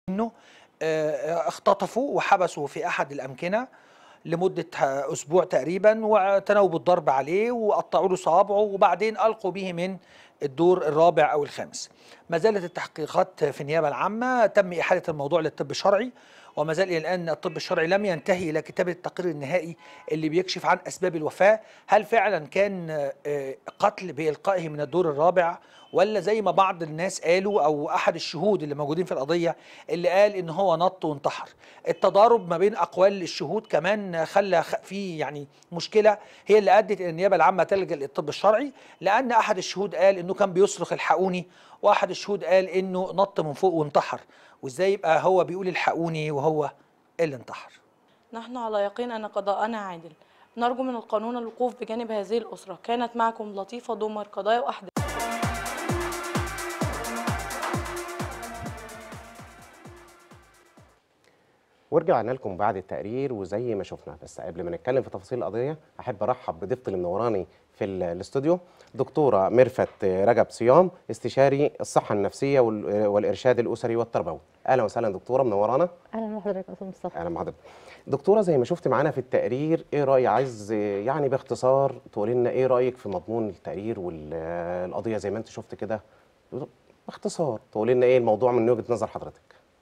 انه آه، اختطفوا وحبسوا في احد الامكنه لمده ه- اسبوع تقريبا وتناوبوا الضرب عليه وقطعوا له صوابعه وبعدين القوا به من الدور الرابع او الخامس. ما زالت التحقيقات في النيابه العامه تم احاله الموضوع للطب الشرعي وما زال الى الان الطب الشرعي لم ينتهي الى كتابه التقرير النهائي اللي بيكشف عن اسباب الوفاه، هل فعلا كان آه، قتل بالقائه من الدور الرابع ولا زي ما بعض الناس قالوا او احد الشهود اللي موجودين في القضيه اللي قال ان هو نط وانتحر التضارب ما بين اقوال الشهود كمان خلى خ- في يعني مشكله هي اللي ادت الى النيابه العامه تلجا للطب الشرعي لان احد الشهود قال انه كان بيصرخ الحقوني واحد الشهود قال انه نط من فوق وانتحر وازاي يبقى هو بيقول الحقوني وهو اللي انتحر نحن على يقين أن قضاءنا عادل نرجو من القانون الوقوف بجانب هذه الأسرة كانت معكم لطيفة دومر قضايا وأحداث ورجعنا لكم بعد التقرير وزي ما شفنا بس قبل ما نتكلم في تفاصيل القضيه احب ارحب بضيفتي اللي منوراني في ال- الاستوديو دكتوره ميرفت رجب صيام استشاري الصحه النفسيه وال- والارشاد الاسري والتربوي اهلا وسهلا دكتوره منورانا اهلا بحضرتك يا استاذ مصطفى اهلا بحضرتك دكتوره زي ما شفت معانا في التقرير ايه راي عايز يعني باختصار تقولي لنا ايه رايك في مضمون التقرير والقضيه زي ما انت شفت كده باختصار تقولي لنا ايه الموضوع من وجهه نظر حضرتك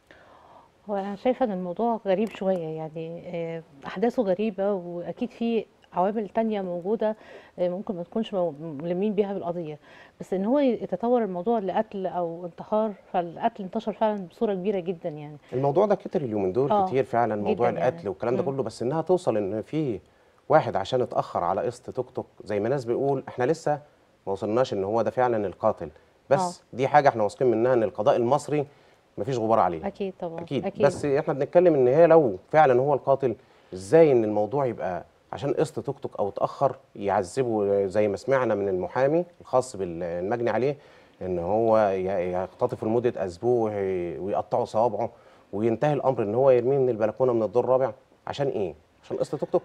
هو انا شايفه ان الموضوع غريب شويه يعني آه، احداثه غريبه واكيد في عوامل تانية موجودة آه، ممكن ما تكونش مو- ملمين بيها بالقضية بس ان هو يتطور الموضوع لقتل او انتحار فالقتل انتشر فعلا بصورة كبيرة جدا يعني الموضوع ده كتر اليومين دول آه، كتير فعلا موضوع جداً يعني. القتل والكلام ده مم. كله بس انها توصل ان في واحد عشان اتاخر على قسط توك توك زي ما ناس بيقول احنا لسه ما وصلناش ان هو ده فعلا القاتل بس دي حاجه احنا واثقين منها ان القضاء المصري مفيش غبار عليه اكيد طبعا اكيد, أكيد. بس احنا بنتكلم ان هي لو فعلا هو القاتل ازاي ان الموضوع يبقى عشان قسط توك توك او اتاخر يعذبه زي ما سمعنا من المحامي الخاص بالمجني عليه ان هو ي- يختطف لمده اسبوع وي- ويقطعوا صوابعه وينتهي الامر ان هو يرميه من البلكونه من الدور الرابع عشان ايه؟ عشان قسط توك توك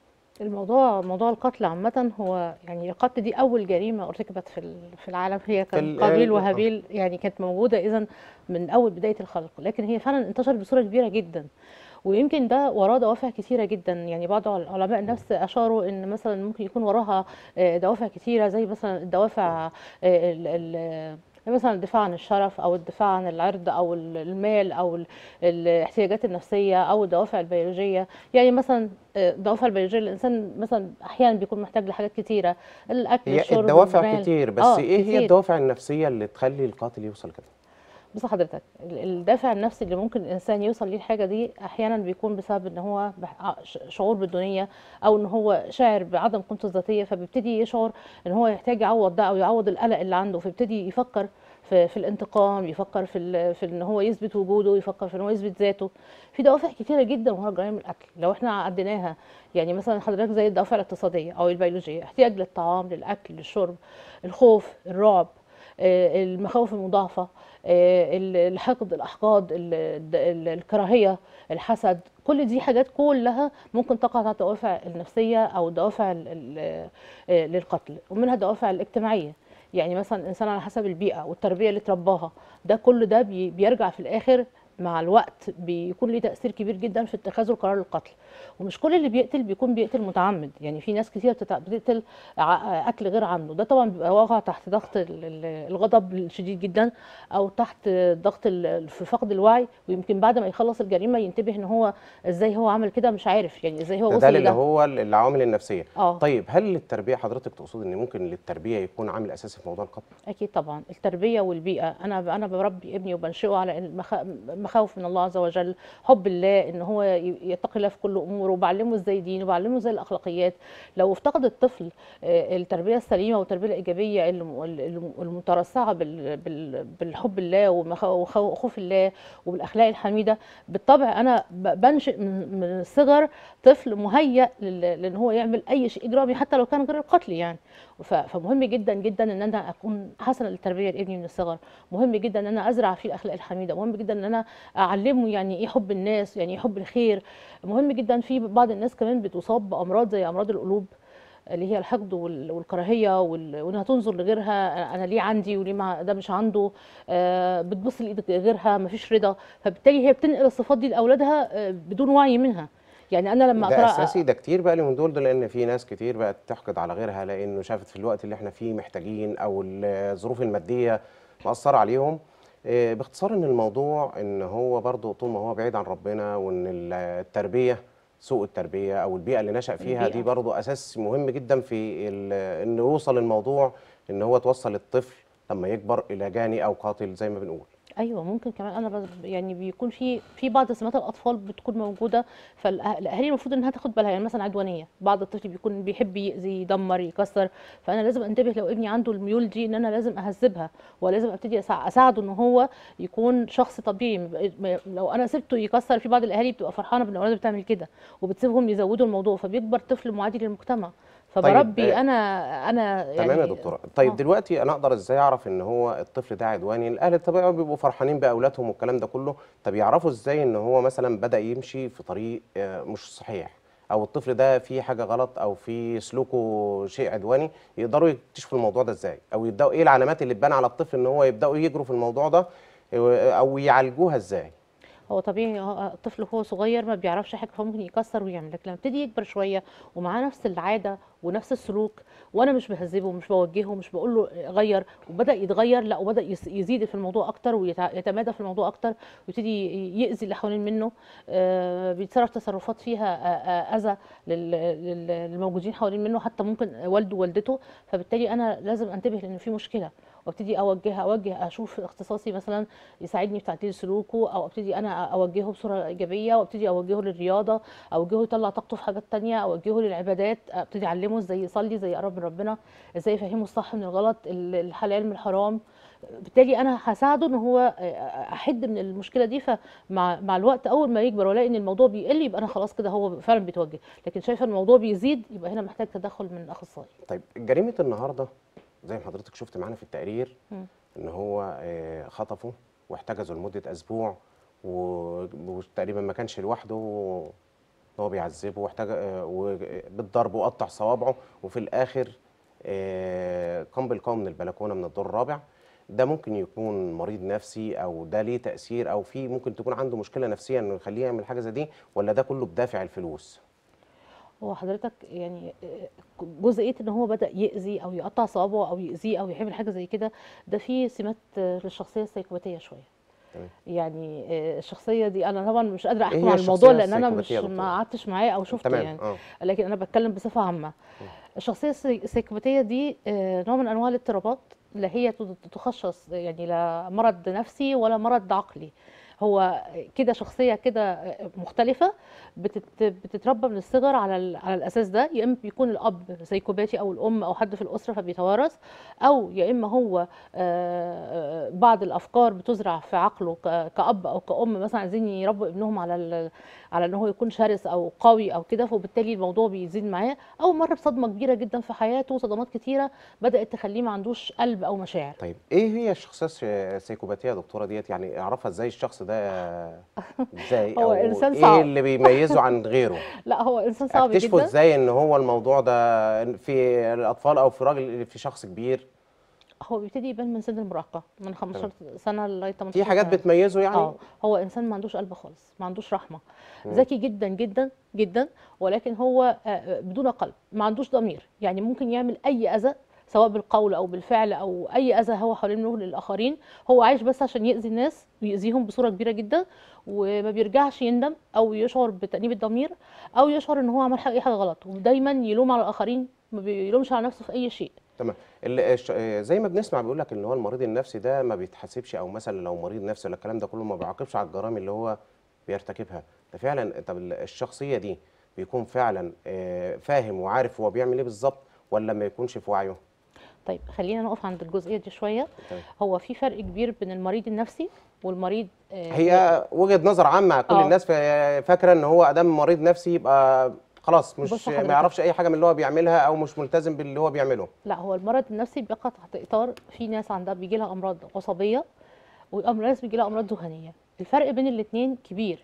الموضوع موضوع القتل عامة هو يعني القتل دي أول جريمة ارتكبت في ال- في العالم هي ال- كان قابيل آه. وهابيل يعني كانت موجودة إذا من أول بداية الخلق لكن هي فعلا انتشرت بصورة كبيرة جدا ويمكن ده وراه دوافع كثيرة جدا يعني بعض علماء النفس أشاروا إن مثلا ممكن يكون وراها آه، دوافع كثيرة زي مثلا الدوافع آه، ال- ال- مثلا الدفاع عن الشرف او الدفاع عن العرض او ال- المال او ال- الاحتياجات النفسيه او الدوافع البيولوجيه يعني مثلا آه، الدوافع البيولوجيه الانسان مثلا احيانا بيكون محتاج لحاجات كتيره الاكل هي الشرب الدوافع المال. كتير بس آه، ايه هي كتير. الدوافع النفسيه اللي تخلي القاتل يوصل كده؟ بص حضرتك ال- الدافع النفسي اللي ممكن الانسان يوصل ليه الحاجه دي احيانا بيكون بسبب ان هو بح- ع- ش- شعور بالدونيه او ان هو شاعر بعدم قيمته الذاتيه فبيبتدي يشعر ان هو يحتاج يعوض ده او يعوض القلق اللي عنده فيبتدي يفكر في, في الانتقام يفكر في ال- في ان هو يثبت وجوده يفكر في ان هو يثبت ذاته في دوافع كتيره جدا وراء جرائم القتل لو احنا عديناها يعني مثلا حضرتك زي الدوافع الاقتصاديه او البيولوجيه احتياج للطعام للاكل للشرب الخوف الرعب آه، المخاوف المضاعفه آه، ال- الحقد الاحقاد ال- ال- الكراهيه الحسد كل دي حاجات كلها ممكن تقع تحت الدوافع النفسيه او الدوافع ال- ال- آه، للقتل ومنها الدوافع الاجتماعيه يعني مثلا الانسان على حسب البيئه والتربيه اللي اترباها ده كل ده بي- بيرجع في الاخر مع الوقت بيكون ليه تاثير كبير جدا في اتخاذ القرار القتل ومش كل اللي بيقتل بيكون بيقتل متعمد يعني في ناس كتير بتتع- بتقتل ع- قتل غير عمده ده طبعا بيبقى واقع تحت ضغط ال- ال- الغضب الشديد جدا او تحت ضغط ال- في فقد الوعي ويمكن بعد ما يخلص الجريمه ينتبه ان هو ازاي هو عمل كده مش عارف يعني ازاي هو ده, وصل ده اللي لده هو العوامل النفسيه اه طيب هل التربيه حضرتك تقصد ان ممكن للتربيه يكون عامل اساسي في موضوع القتل؟ اكيد طبعا التربيه والبيئه انا انا بربي ابني وبنشئه على المخ- مخاوف من الله عز وجل حب الله ان هو ي- يتقي الله في كل اموره وبعلمه ازاي دين وبعلمه ازاي الاخلاقيات لو افتقد الطفل آه، التربيه السليمه والتربيه الايجابيه الم- الم- المترصعه بال- بال- بالحب الله ومخ- وخو- وخوف الله وبالاخلاق الحميده بالطبع انا ب- بنشئ من من الصغر طفل مهيأ لل- لان هو يعمل اي شيء اجرامي حتى لو كان غير القتل يعني ف- فمهم جدا جدا ان انا اكون حسنه للتربيه لابني من الصغر مهم جدا ان انا ازرع فيه الاخلاق الحميده مهم جدا ان انا اعلمه يعني ايه حب الناس يعني ايه حب الخير مهم جدا في بعض الناس كمان بتصاب بامراض زي امراض القلوب اللي هي الحقد وال- والكراهيه وال- وانها تنظر لغيرها انا ليه عندي وليه ما ده مش عنده آه، بتبص لايد غيرها مفيش رضا فبالتالي هي بتنقل الصفات دي لاولادها آه، بدون وعي منها يعني انا لما ده أقرأ- اساسي ده كتير بقى من دول ده لان في ناس كتير بقت تحقد على غيرها لانه شافت في الوقت اللي احنا فيه محتاجين او الظروف الماديه مأثره عليهم إيه، باختصار ان الموضوع ان هو برضو طول ما هو بعيد عن ربنا وان ال- التربيه سوء التربيه او البيئه اللي نشأ فيها دي البيئة. برضو اساس مهم جدا في ال- انه يوصل الموضوع ان هو توصل الطفل لما يكبر الى جاني او قاتل زي ما بنقول ايوه ممكن كمان انا بز- يعني بيكون في في بعض سمات الاطفال بتكون موجوده فالاهالي المفروض انها تاخد بالها يعني مثلا عدوانيه بعض الطفل بيكون بيحب يأذي يدمر يكسر فانا لازم انتبه لو ابني عنده الميول دي ان انا لازم اهذبها ولازم ابتدي أسا- اساعده ان هو يكون شخص طبيعي ما يبقى- ما- لو انا سبته يكسر في بعض الاهالي بتبقى فرحانه بان اولادها بتعمل كده وبتسيبهم يزودوا الموضوع فبيكبر طفل معادي للمجتمع فبربي آه، انا انا يعني تمام يا دكتوره طيب آه. دلوقتي انا اقدر ازاي اعرف ان هو الطفل ده عدواني الاهل الطبيعي بيبقوا فرحانين باولادهم والكلام ده كله طب يعرفوا ازاي ان هو مثلا بدا يمشي في طريق آه، مش صحيح او الطفل ده فيه حاجه غلط او في سلوكه شيء عدواني يقدروا يكتشفوا الموضوع ده ازاي او يبداوا ايه العلامات اللي تبان على الطفل ان هو يبداوا يجروا في الموضوع ده آه، او يعالجوها ازاي هو طبيعي هو الطفل وهو صغير ما بيعرفش حاجه فممكن يكسر ويعمل لكن لما يبتدي يكبر شويه ومعاه نفس العاده ونفس السلوك وانا مش بهذبه ومش بوجهه ومش بقول له غير وبدا يتغير لا وبدا يس- يزيد في الموضوع اكتر ويتمادى في الموضوع اكتر ويبتدي ي- يأذي اللي حوالين منه آه، بيتصرف تصرفات فيها آه، آه، اذى لل- لل- للموجودين حوالين منه حتى ممكن والده ووالدته فبالتالي انا لازم انتبه لان في مشكله وابتدي اوجهها اوجه اشوف اختصاصي مثلا يساعدني في تعديل سلوكه او ابتدي انا اوجهه بصوره ايجابيه وابتدي اوجهه للرياضه اوجهه يطلع طاقته في حاجات تانية اوجهه للعبادات ابتدي اعلمه ازاي يصلي ازاي يقرب من ربنا ازاي يفهمه الصح من الغلط ال- الحلال من الحرام بالتالي انا هساعده ان هو احد من المشكله دي فمع مع الوقت اول ما يكبر والاقي ان الموضوع بيقل يبقى انا خلاص كده هو فعلا بيتوجه لكن شايفه الموضوع بيزيد يبقى هنا محتاج تدخل من اخصائي طيب جريمه النهارده زي ما حضرتك شفت معانا في التقرير مم. ان هو آه، خطفه واحتجزوا لمده اسبوع و- وتقريبا ما كانش لوحده هو بيعذبه واحتاج آه، و- بالضرب وقطع صوابعه وفي الاخر آه، قام بالقاء من البلكونه من الدور الرابع ده ممكن يكون مريض نفسي او ده ليه تاثير او في ممكن تكون عنده مشكله نفسيه انه يخليه يعمل حاجه زي دي ولا ده كله بدافع الفلوس هو حضرتك يعني آه، جزئيه ان هو بدا ياذي او يقطع صوابعه او ياذيه او يعمل حاجه زي كده ده فيه سمات آه، للشخصيه السيكوباتيه شويه تمام. يعني آه، الشخصيه دي انا طبعا مش قادره إيه احكم هي على الموضوع الشخصية لان انا مش السيكوباتية يا دكتورة؟ ما قعدتش معاه او شفته تمام يعني اه لكن انا بتكلم بصفه عامه الشخصيه السي- السيكوباتيه دي آه، نوع من انواع الاضطرابات لا هي تت- تخصص يعني لا مرض نفسي ولا مرض عقلي هو كده شخصيه كده مختلفه بتت بتتربى من الصغر على ال- على الاساس ده يا اما بيكون الاب سيكوباتي او الام او حد في الاسره فبيتوارث او يا اما هو آه، آه، بعض الافكار بتزرع في عقله ك- كاب او كام مثلا عايزين يربوا ابنهم على ال- على ان هو يكون شرس او قوي او كده فبالتالي الموضوع بيزيد معاه او مر بصدمه كبيره جدا في حياته صدمات كتيره بدات تخليه ما عندوش قلب او مشاعر طيب ايه هي الشخصيه الس- السيكوباتيه يا دكتوره ديت يعني اعرفها ازاي الشخص ده ازاي هو او إنسان ايه صعب. اللي بيميزه عن غيره لا هو انسان صعب اكتشفوا جدا ازاي ان هو الموضوع ده في الاطفال او في راجل في شخص كبير هو بيبتدي يبان من سن المراهقه من 15 سنه لغايه 18 في حاجات سنة. بتميزه يعني اه هو انسان ما عندوش قلب خالص ما عندوش رحمه ذكي جدا جدا جدا ولكن هو آه، بدون قلب ما عندوش ضمير يعني ممكن يعمل اي اذى سواء بالقول او بالفعل او اي اذى هو حوالين منه للاخرين هو عايش بس عشان يأذي الناس ويأذيهم بصوره كبيره جدا وما بيرجعش يندم او يشعر بتأنيب الضمير او يشعر ان هو عمل حاجه أي حاجه غلط ودايما يلوم على الاخرين ما بيلومش على نفسه في اي شيء تمام ال- الش- آه، زي ما بنسمع بيقول لك ان هو المريض النفسي ده ما بيتحاسبش او مثلا لو مريض نفسي ولا الكلام ده كله ما بيعاقبش على الجرائم اللي هو بيرتكبها ده فعلا طب ال- الشخصيه دي بيكون فعلا آه، فاهم وعارف هو بيعمل ايه بالظبط ولا ما يكونش في وعيه طيب خلينا نقف عند الجزئيه دي شويه طيب. هو في فرق كبير بين المريض النفسي والمريض آه، هي وجهه نظر عامه كل آه. الناس فا- فاكره ان هو ادام مريض نفسي يبقى خلاص مش بص ما حضرتك. يعرفش اي حاجه من اللي هو بيعملها او مش ملتزم باللي هو بيعمله لا هو المرض النفسي بيقع تحت اطار في ناس عندها بيجي لها امراض عصبيه وناس بيجي لها امراض ذهنيه الفرق بين الاثنين كبير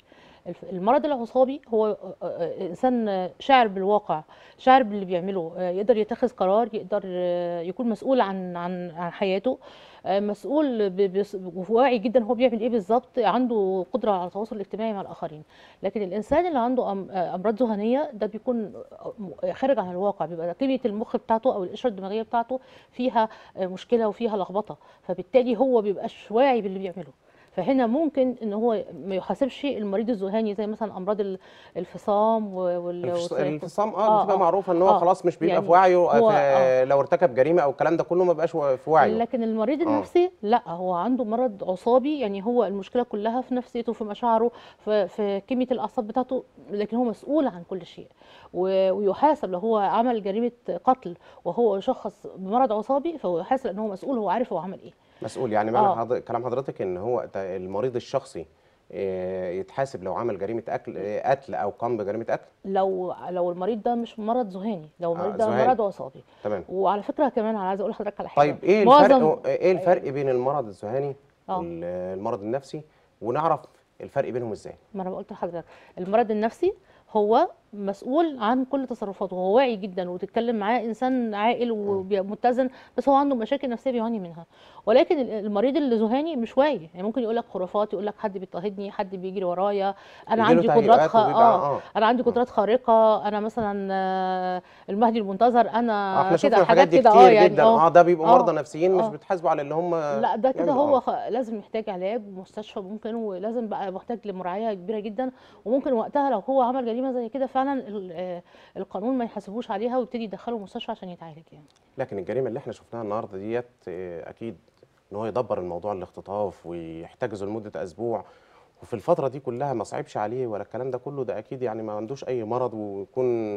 الف- المرض العصابي هو آه، آه، انسان شاعر بالواقع شاعر باللي بيعمله آه، يقدر يتخذ قرار يقدر آه، يكون مسؤول عن عن عن حياته آه، مسؤول ب- بس- وواعي جدا هو بيعمل ايه بالظبط عنده قدره على التواصل الاجتماعي مع الاخرين لكن الانسان اللي عنده أم- آه، امراض ذهنيه ده بيكون آه، م- خارج عن الواقع بيبقى كيمياء المخ بتاعته او القشره الدماغيه بتاعته فيها آه، مشكله وفيها لخبطه فبالتالي هو بيبقاش واعي باللي بيعمله فهنا ممكن ان هو ما يحاسبش المريض الذهاني زي مثلا امراض ال- الفصام و- وال الفص- والسيكو- الانفصام اه, آه، بتبقى آه. معروفه ان هو آه. خلاص مش بيبقى يعني في وعيه هو- في آه. لو ارتكب جريمه او الكلام ده كله ما بقاش في وعيه لكن المريض آه. النفسي لا هو عنده مرض عصابي يعني هو المشكله كلها في نفسيته في مشاعره في, في كميه الاعصاب بتاعته لكن هو مسؤول عن كل شيء و- ويحاسب لو هو عمل جريمه قتل وهو شخص بمرض عصابي فهو يحاسب لان هو مسؤول هو عارف هو عمل ايه مسؤول يعني معنى آه. حضر... كلام حضرتك ان هو ت- المريض الشخصي آه، يتحاسب لو عمل جريمه اكل آه، قتل او قام بجريمه قتل لو لو المريض ده مش مرض ذهاني لو المريض ده ذهاني. مرض عصابي تمام وعلى فكره كمان انا عايزه اقول لحضرتك على حاجه طيب ايه معظم- الفرق ايه الفرق بين المرض الذهاني آه. والمرض النفسي ونعرف الفرق بينهم ازاي ما انا قلت لحضرتك المرض النفسي هو مسؤول عن كل تصرفاته هو واعي جدا وتتكلم معاه انسان عاقل ومتزن بس هو عنده مشاكل نفسيه بيعاني منها ولكن ال- المريض الذهاني مش واعي يعني ممكن يقول لك خرافات يقول لك حد بيضطهدني حد بيجري ورايا انا يجيله عندي قدرات تهيؤات خ... وبيبقى- اه آه. انا عندي قدرات خارقه انا مثلا آه، المهدي المنتظر انا احنا شفنا كده الحاجات دي كده كتير اه يعني جدا اه ده بيبقوا آه، مرضى نفسيين مش آه. بتحاسبوا على اللي هم لا ده كده يعملوا. هو آه. خ... لازم محتاج علاج ومستشفى ممكن ولازم بقى محتاج لمراعيه كبيره جدا وممكن وقتها لو هو عمل جريمه زي كده فعلا ال- آه، القانون ما يحاسبوش عليها ويبتدي يدخله مستشفى عشان يتعالج يعني لكن الجريمه اللي احنا شفناها النهارده ديت آه، اكيد ان هو يدبر الموضوع الاختطاف ويحتجزه لمده اسبوع وفي الفتره دي كلها ما صعبش عليه ولا الكلام ده كله ده اكيد يعني ما عندوش اي مرض ويكون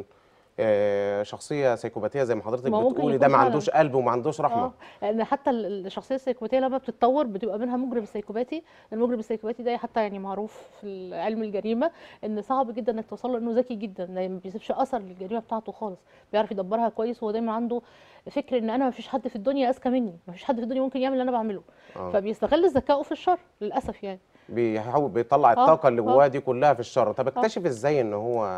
آه، شخصيه سيكوباتيه زي ما حضرتك ما ممكن بتقولي يكون ده ما فعلاً. عندوش قلب وما عندوش رحمه اه لان حتى ال- الشخصيه السيكوباتيه لما بتتطور بتبقى منها مجرم سيكوباتي المجرم السيكوباتي ده حتى يعني معروف في علم الجريمه ان صعب جدا انك توصل له انه ذكي جدا ما بيسيبش اثر للجريمه بتاعته خالص بيعرف يدبرها كويس وهو دايما عنده فكر ان انا ما فيش حد في الدنيا اذكى مني ما فيش حد في الدنيا ممكن يعمل اللي انا بعمله آه. فبيستغل ذكائه في الشر للاسف يعني بيحاول بيطلع آه، الطاقه اللي آه. جواه دي كلها في الشر طب اكتشف ازاي ان هو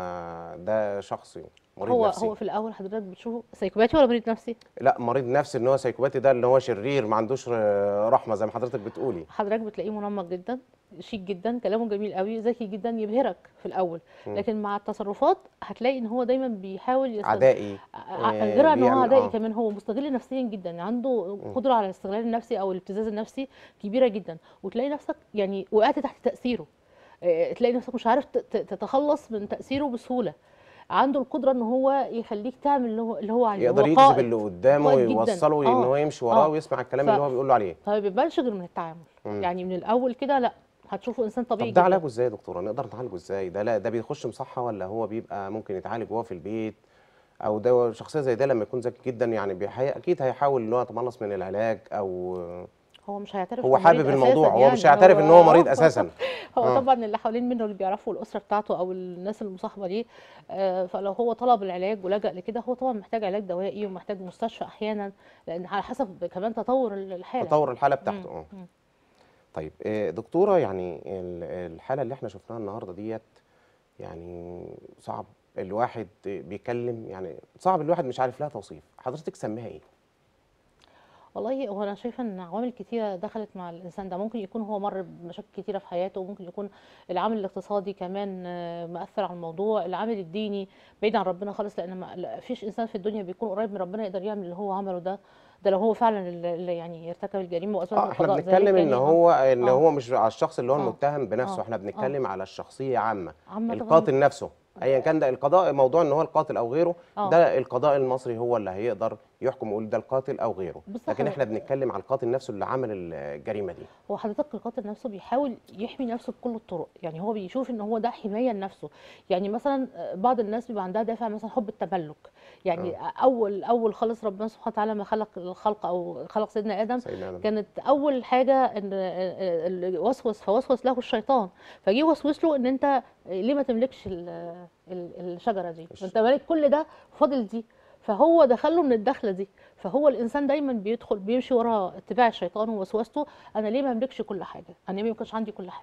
ده شخص مريض هو نفسي هو في الاول حضرتك بتشوفه سيكوباتي ولا مريض نفسي لا مريض نفسي ان هو سيكوباتي ده اللي هو شرير ما عندوش آه، رحمه زي ما حضرتك بتقولي حضرتك بتلاقيه منمق جدا شيك جدا كلامه جميل قوي ذكي جدا يبهرك في الاول لكن مع التصرفات هتلاقي ان هو دايما بيحاول يستغل عدائي ع- آه، غير ان هو بيعمل- عدائي آه. كمان هو مستغل نفسيا جدا عنده قدره على الاستغلال النفسي او الابتزاز النفسي كبيره جدا وتلاقي نفسك يعني وقعت تحت تاثيره آه، تلاقي نفسك مش عارف ت- ت- تتخلص من تاثيره بسهوله عنده القدره ان هو يخليك تعمل اللي هو اللي هو عايزه يقدر هو يجذب قائد. اللي قدامه قائد جداً. ويوصله ان آه. هو يمشي وراه آه. ويسمع الكلام ف- اللي هو بيقول له عليه فما بيبانش غير من التعامل يعني من الاول كده لا هتشوفه انسان طبيعي طب ده جدا علاجه ازاي يا دكتوره نقدر نعالجه ازاي ده لا ده بيخش مصحه ولا هو بيبقى ممكن يتعالج وهو في البيت او ده شخصيه زي ده لما يكون ذكي جدا يعني بيحي... اكيد هيحاول ان هو يتملص من العلاج او هو مش هيعترف هو إنه حابب مريض الموضوع أساساً هو يعني مش هيعترف ان هو مريض آه. اساسا هو آه. طبعا اللي حوالين منه اللي بيعرفوا الاسره بتاعته او الناس المصاحبه ليه آه، فلو هو طلب العلاج ولجأ لكده هو طبعا محتاج علاج دوائي ومحتاج مستشفى احيانا لان على حسب كمان تطور الحاله تطور الحاله بتاعته اه مم. طيب آه، دكتوره يعني ال- الحاله اللي احنا شفناها النهارده ديت يعني صعب الواحد بيكلم يعني صعب الواحد مش عارف لها توصيف حضرتك سميها ايه والله هو انا شايفه ان عوامل كتيره دخلت مع الانسان ده ممكن يكون هو مر بمشاكل كتيره في حياته وممكن يكون العامل الاقتصادي كمان آه، مأثر على الموضوع العامل الديني بعيد عن ربنا خالص لان ما لا فيش انسان في الدنيا بيكون قريب من ربنا يقدر يعمل اللي هو عمله ده ده لو هو فعلا اللي اللي يعني ارتكب الجريمه واثبت اه احنا القضاء ذلك بنتكلم ان يعني، آه. هو ان آه. هو مش على الشخص اللي هو آه. المتهم بنفسه آه. احنا بنتكلم على الشخصيه عامه عامة طبعاً. القاتل نفسه ايا كان ده القضاء موضوع ان هو القاتل او غيره آه. ده القضاء المصري هو اللي هيقدر يحكم ويقول ده القاتل او غيره بص لكن حضرتك- احنا بنتكلم على القاتل نفسه اللي عمل الجريمه دي هو حضرتك القاتل نفسه بيحاول يحمي نفسه بكل الطرق يعني هو بيشوف ان هو ده حمايه لنفسه يعني مثلا آه، بعض الناس بيبقى عندها دافع مثلا حب التملك يعني اول اول خالص ربنا سبحانه وتعالى ما خلق الخلق او خلق سيدنا ادم سيدنا آدم. كانت اول حاجه ان آه، آه، اللي وسوس فوسوس له الشيطان فجه وسوس له ان انت ليه ما تملكش ال- ال- الشجره دي انت مالك كل ده فاضل دي فهو دخله من الدخله دي فهو الانسان دايما بيدخل بيمشي ورا اتباع الشيطان ووسوسته انا ليه ما املكش كل حاجه انا ليه ما يكونش عندي كل حاجه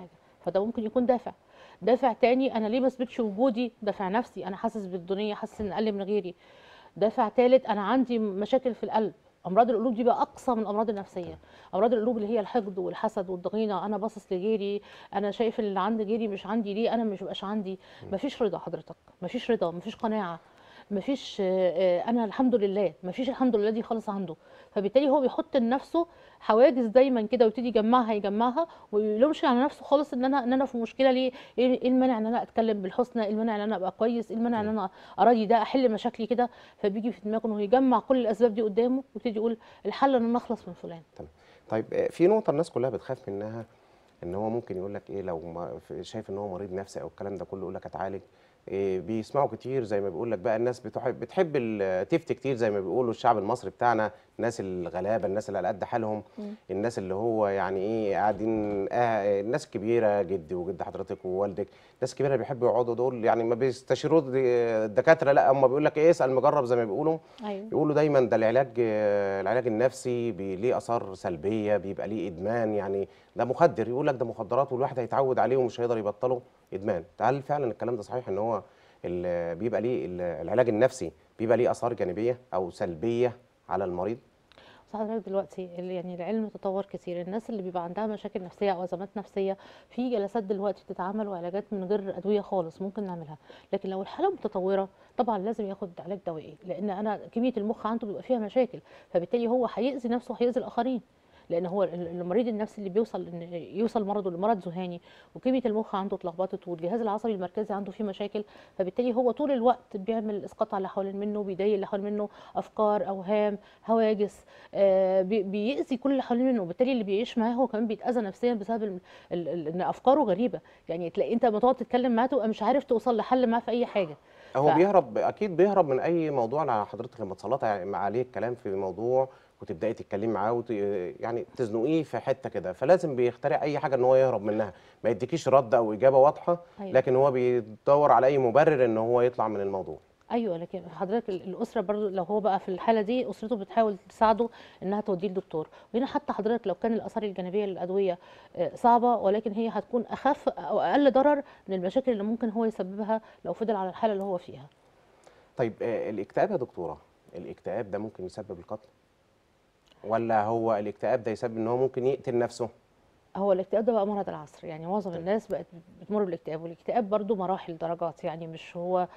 فده ممكن يكون دافع دافع تاني انا ليه ما اثبتش وجودي دافع نفسي انا حاسس بالدنيا حاسس ان اقل من غيري دافع ثالث انا عندي مشاكل في القلب امراض القلوب دي بقى اقصى من الامراض النفسيه امراض القلوب اللي هي الحقد والحسد والضغينه انا باصص لغيري انا شايف اللي عند غيري مش عندي ليه انا مش بقاش عندي مفيش رضا حضرتك مفيش رضا مفيش قناعه مفيش آه، آه، انا الحمد لله مفيش الحمد لله دي خالص عنده فبالتالي هو بيحط لنفسه حواجز دايما كده ويبتدي يجمعها يجمعها ويلومش على نفسه خالص ان انا ان انا في مشكله ليه ايه إيه المانع ان انا اتكلم بالحسنى ايه المانع ان انا ابقى كويس ايه المانع ان انا اراضي ده احل مشاكلي كده فبيجي في دماغه انه يجمع كل الاسباب دي قدامه ويبتدي يقول الحل ان انا اخلص من فلان تمام طيب آه، في نقطة الناس كلها بتخاف منها ان هو ممكن يقول لك ايه لو ما في- شايف ان هو مريض نفسي او الكلام ده كله يقول لك اتعالج إيه بيسمعوا كتير زي ما بيقول لك بقى الناس بتحب بتحب التفت كتير زي ما بيقولوا الشعب المصري بتاعنا الناس الغلابه الناس اللي على قد حالهم الناس اللي هو يعني ايه قاعدين آه الناس الكبيره جدي وجد حضرتك ووالدك الناس الكبيره اللي بيحبوا يقعدوا دول يعني ما بيستشيروا الدكاتره لا هم بيقول لك ايه اسال مجرب زي ما بيقولوا ايوه يقولوا دايما ده العلاج آه، العلاج النفسي بي- ليه اثار سلبيه بيبقى ليه ادمان يعني ده مخدر يقول لك ده مخدرات والواحد هيتعود عليه ومش هيقدر يبطله ادمان هل فعلا الكلام ده صحيح ان هو ال- بيبقى ليه ال- العلاج النفسي بيبقى ليه اثار جانبيه او سلبيه على المريض بس حضرتك دلوقتي ال- يعني العلم تطور كتير الناس اللي بيبقى عندها مشاكل نفسيه او ازمات نفسيه في جلسات دلوقتي بتتعمل وعلاجات من غير ادويه خالص ممكن نعملها لكن لو الحاله متطوره طبعا لازم ياخد علاج دوائي لان انا كميه المخ عنده بيبقى فيها مشاكل فبالتالي هو هيأذي نفسه وهيأذي الاخرين لان هو ال- المريض النفسي اللي بيوصل ان يوصل مرضه لمرض ذهاني وكميه المخ عنده اتلخبطت والجهاز العصبي المركزي عنده فيه مشاكل فبالتالي هو طول الوقت بيعمل اسقاط على اللي حوالين منه بيضايق اللي حوالين منه افكار اوهام هواجس آه، بي- بيأذي كل اللي حوالين منه وبالتالي اللي بيعيش معاه هو كمان بيتأذى نفسيا بسبب ال- ال- ال- ان افكاره غريبه يعني تلاقي انت لما تقعد تتكلم معاه تبقى مش عارف توصل لحل معاه في اي حاجه هو ف- بيهرب اكيد بيهرب من اي موضوع على حضرتك لما تسلطي عليه الكلام في موضوع وتبداي تتكلمي معاه وت... يعني تزنقيه في حته كده فلازم بيخترع اي حاجه ان هو يهرب منها ما يديكيش رد او اجابه واضحه أيوة. لكن هو بيدور على اي مبرر ان هو يطلع من الموضوع ايوه لكن حضرتك ال- الاسره برضو لو هو بقى في الحاله دي اسرته بتحاول تساعده انها توديه لدكتور وهنا حتى حضرتك لو كان الاثار الجانبيه للادويه آه، صعبه ولكن هي هتكون اخف او اقل ضرر من المشاكل اللي ممكن هو يسببها لو فضل على الحاله اللي هو فيها طيب آه، الاكتئاب يا دكتوره الاكتئاب ده ممكن يسبب القتل ولا هو الاكتئاب ده يسبب ان هو ممكن يقتل نفسه هو الاكتئاب ده بقى مرض العصر يعني معظم الناس بقت بتمر بالاكتئاب والاكتئاب برضو مراحل درجات يعني مش هو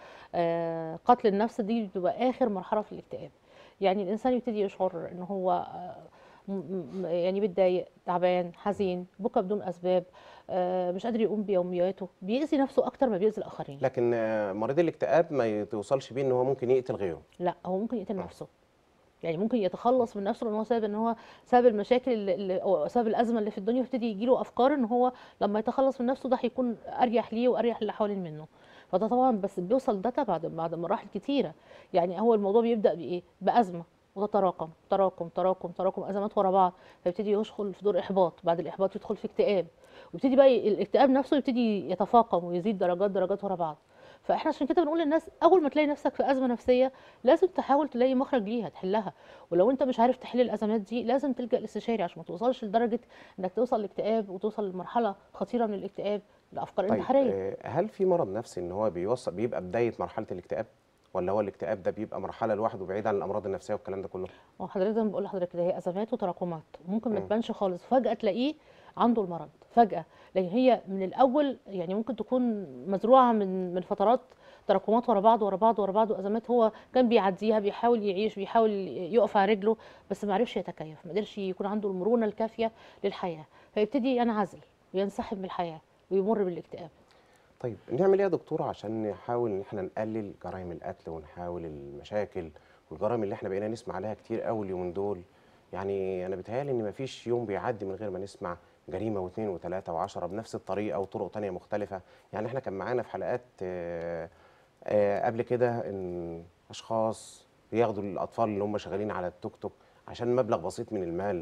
آه، قتل النفس دي بتبقى اخر مرحله في الاكتئاب يعني الانسان يبتدي يشعر ان هو آه، م- م- يعني متضايق تعبان حزين بكى بدون اسباب آه، مش قادر يقوم بيومياته بيأذي نفسه اكتر ما بيأذي الاخرين لكن آه، مريض الاكتئاب ما توصلش بيه ان هو ممكن يقتل غيره لا هو ممكن يقتل نفسه يعني ممكن يتخلص من نفسه لان هو سبب ان هو سبب المشاكل اللي- اللي او سبب الازمه اللي في الدنيا ويبتدي يجي له افكار ان هو لما يتخلص من نفسه ده هيكون اريح ليه واريح للي حوالين منه فده طبعا بس بيوصل ده بعد بعد مراحل كتيره يعني هو الموضوع بيبدا بايه بازمه وتتراكم تراكم تراكم تراكم ازمات ورا بعض فيبتدي يدخل في دور احباط بعد الاحباط يدخل في اكتئاب ويبتدي بقى ي- الاكتئاب نفسه يبتدي يتفاقم ويزيد درجات درجات ورا بعض فاحنا عشان كده بنقول للناس اول ما تلاقي نفسك في ازمه نفسيه لازم تحاول تلاقي مخرج ليها تحلها ولو انت مش عارف تحل الازمات دي لازم تلجا لاستشاري عشان ما توصلش لدرجه انك توصل لاكتئاب وتوصل لمرحله خطيره من الاكتئاب لافكار طيب انتحاريه آه، هل في مرض نفسي ان هو بيوصل بيبقى بدايه مرحله الاكتئاب ولا هو الاكتئاب ده بيبقى مرحله لوحده بعيد عن الامراض النفسيه والكلام ده كله وحضرتك زي ما بقول لحضرتك كده هي ازمات وتراكمات ممكن ما تبانش خالص فجاه تلاقيه عنده المرض فجاه لكن هي من الاول يعني ممكن تكون مزروعه من من فترات تراكمات ورا بعض ورا بعض ورا بعض وازمات هو كان بيعديها بيحاول يعيش بيحاول يقف على رجله بس ما عرفش يتكيف ما قدرش يكون عنده المرونه الكافيه للحياه فيبتدي ينعزل وينسحب من الحياه ويمر بالاكتئاب طيب نعمل ايه يا دكتور عشان نحاول ان احنا نقلل جرائم القتل ونحاول المشاكل والجرائم اللي احنا بقينا نسمع عليها كتير قوي اليومين دول يعني انا بيتهيألي ان مفيش يوم بيعدي من غير ما نسمع جريمه واثنين وثلاثه وعشرة بنفس الطريقه وطرق تانية مختلفه يعني احنا كان معانا في حلقات آه، آه، قبل كده ان اشخاص بياخدوا الاطفال اللي هم شغالين على التوك توك عشان مبلغ بسيط من المال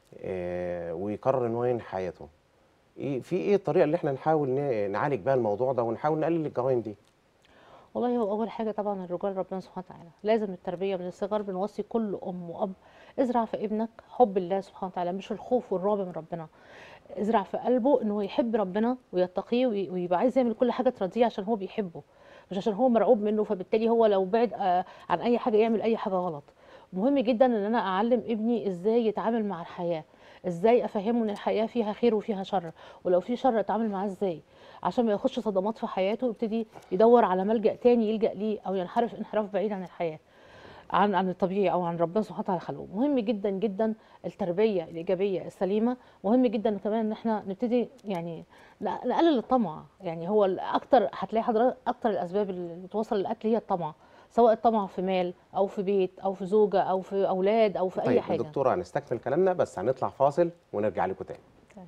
آه، ويقرر ان هو ينهي حياته ايه في ايه الطريقه اللي احنا نحاول ن- نعالج بيها الموضوع ده ونحاول نقلل الجرائم دي والله هو اول حاجه طبعا الرجال ربنا سبحانه وتعالى لازم التربيه من الصغر بنوصي كل ام واب ازرع في ابنك حب الله سبحانه وتعالى مش الخوف والرعب من ربنا ازرع في قلبه ان هو يحب ربنا ويتقيه وي- ويبقى عايز يعمل كل حاجه ترضيه عشان هو بيحبه مش عشان هو مرعوب منه فبالتالي هو لو بعد آه، عن اي حاجه يعمل اي حاجه غلط مهم جدا ان انا اعلم ابني ازاي يتعامل مع الحياه ازاي افهمه ان الحياه فيها خير وفيها شر ولو في شر اتعامل معاه ازاي عشان ما ياخدش صدمات في حياته ويبتدي يدور على ملجأ تاني يلجأ ليه او ينحرف انحراف بعيد عن الحياه عن عن الطبيعي او عن ربنا سبحانه وتعالى خلقه مهم جدا جدا التربيه الايجابيه السليمه مهم جدا كمان ان احنا نبتدي يعني ن- نقلل الطمع يعني هو الاكتر هتلاقي حضرتك اكتر الاسباب اللي بتوصل للقتل هي الطمع سواء الطمع في مال او في بيت او في زوجه او في اولاد او في اي طيب حاجه دكتوره هنستكمل كلامنا بس هنطلع فاصل ونرجع لكم تاني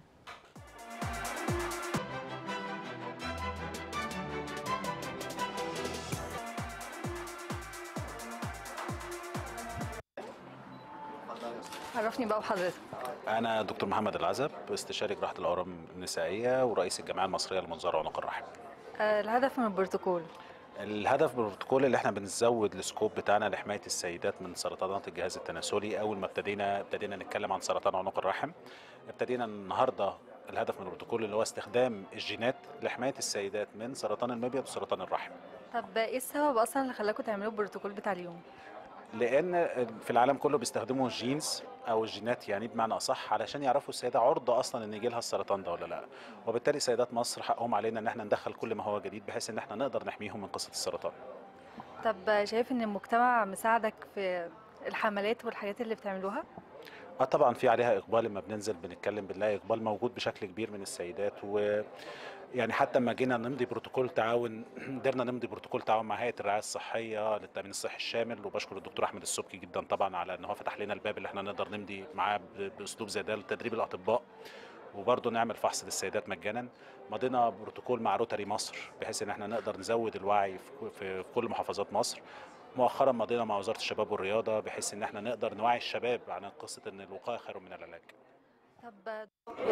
عرفني بقى بحضرتك أنا دكتور محمد العزب استشاري جراحة الأورام النسائية ورئيس الجمعية المصرية لمنظار عنق الرحم. آه، الهدف من البروتوكول الهدف من البروتوكول اللي احنا بنزود السكوب بتاعنا لحماية السيدات من سرطانات الجهاز التناسلي أول ما ابتدينا ابتدينا نتكلم عن سرطان عنق الرحم. ابتدينا النهارده الهدف من البروتوكول اللي هو استخدام الجينات لحماية السيدات من سرطان المبيض وسرطان الرحم. طب ايه السبب اصلا اللي خلاكم تعملوا البروتوكول بتاع اليوم لان في العالم كله بيستخدموا الجينز او الجينات يعني بمعنى اصح علشان يعرفوا السيده عرضه اصلا ان يجي لها السرطان ده ولا لا وبالتالي سيدات مصر حقهم علينا ان احنا ندخل كل ما هو جديد بحيث ان احنا نقدر نحميهم من قصه السرطان طب آه، شايف ان المجتمع مساعدك في الحملات والحاجات اللي بتعملوها اه طبعا في عليها اقبال لما بننزل بنتكلم بنلاقي اقبال موجود بشكل كبير من السيدات و يعني حتى لما جينا نمضي بروتوكول تعاون قدرنا نمضي بروتوكول تعاون مع هيئه الرعايه الصحيه للتامين الصحي الشامل وبشكر الدكتور احمد السبكي جدا طبعا على ان هو فتح لنا الباب اللي احنا نقدر نمضي معاه ب- باسلوب زي ده لتدريب الاطباء وبرضه نعمل فحص للسيدات مجانا مضينا بروتوكول مع روتاري مصر بحيث ان احنا نقدر نزود الوعي في كل- في في كل محافظات مصر مؤخرا مضينا مع وزاره الشباب والرياضه بحيث ان احنا نقدر نوعي الشباب عن قصه ان الوقايه خير من العلاج طب آه،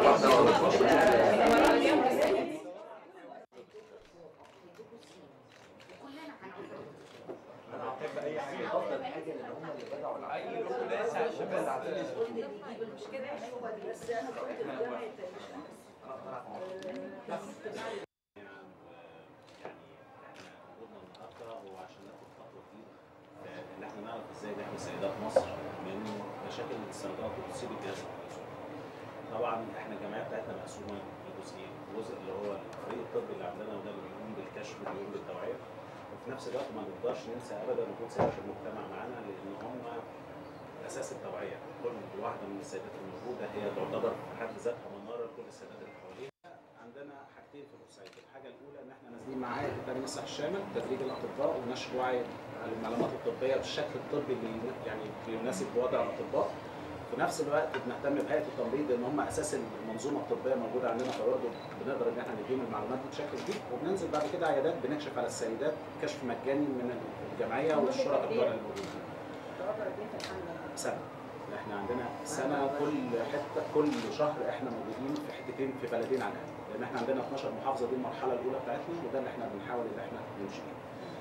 ان احنا نعرف ازاي نحمي سيدات مصر من مشاكل السرطان اللي بتصيب الجهاز التناسلي. طبعا احنا الجمعيه بتاعتنا مقسومه لجزئين، جزء اللي هو الفريق الطبي اللي عندنا وده اللي بيقوم بالكشف وبيقوم بالتوعيه وفي نفس الوقت ما نقدرش ننسى ابدا وجود سيدات المجتمع معانا لان هم اساس التوعيه، كل واحده من السيدات الموجوده هي تعتبر في حد ذاتها مناره لكل السيدات اللي حواليها. عندنا حاجتين في بورسعيد، الحاجه الاولى ان احنا نازلين مع هيئه التامين الصحي الشامل تدريب الاطباء ونشر وعي المعلومات الطبيه بالشكل الطبي اللي يعني بيناسب وضع الاطباء. في نفس الوقت بنهتم بهيئه التمريض لان هم اساس المنظومه الطبيه موجوده عندنا فبرضه بنقدر ان احنا نديهم المعلومات دي بشكل كبير وبننزل بعد كده عيادات بنكشف على السيدات كشف مجاني من الجمعيه والشركاء بتوع الموجودين. سنه احنا عندنا سنه كل حته كل شهر احنا موجودين في حتتين في بلدين على الاقل لان احنا عندنا 12 محافظه دي المرحله الاولى بتاعتنا وده اللي احنا بنحاول ان احنا نمشي فيه.